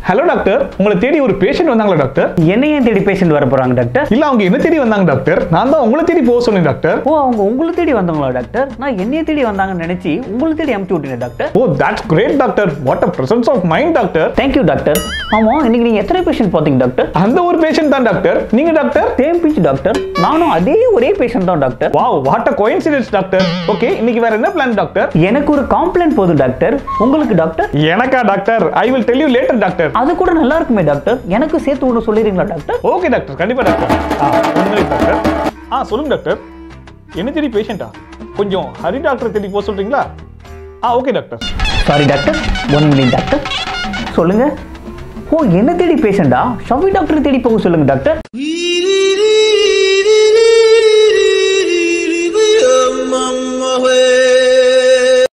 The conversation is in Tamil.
ஹலோ டாக்டர் உங்களை தேடி ஒரு பேஷண்ட் வந்தாங்களா டாக்டர் என்ன ஏன் தேடி பேஷண்ட் வர போறாங்க டாக்டர் இல்ல அவங்க என்ன தேடி வந்தாங்க டாக்டர் நான் தான் உங்களை தேடி போக சொன்னேன் டாக்டர் ஓ அவங்க உங்களை தேடி வந்தாங்களா டாக்டர் நான் என்னைய தேடி வந்தாங்கன்னு நினைச்சு உங்களை தேடி அமுச்சு விட்டீங்க doctor oh that's great doctor what a presence of mind doctor thank you doctor ஆமா இன்னைக்கு நீங்க எத்தனை பேஷண்ட் பார்த்தீங்க டாக்டர் அந்த ஒரு பேஷண்ட் தான் டாக்டர் நீங்க டாக்டர் சேம் பிச் டாக்டர் நானும் அதே ஒரே பேஷண்ட் தான் doctor wow what a coincidence doctor okay இன்னைக்கு வேற என்ன பிளான் டாக்டர் எனக்கு ஒரு காம்ப்ளைண்ட் போதும் டாக்டர் உங்களுக்கு டாக்டர் எனக்கா doctor I will tell you later doctor அது கூட நல்லா இருக்குமே டாக்டர் எனக்கு சேர்த்து ஒன்று சொல்லிடுறீங்களா டாக்டர் ஓகே டாக்டர் கண்டிப்பா doctor ah one minute doctor ஆ சொல்லுங்க டாக்டர் என்ன தேடி பேஷண்டா கொஞ்சம் ஹரி டாக்டர் தேடி போக சொல்றீங்களா ah okay doctor sorry doctor one minute doctor சொல்லுங்க ஓ என்ன தேடி பேஷண்டா ஷவி டாக்டர் தேடி போக சொல்லுங்க டாக்டர்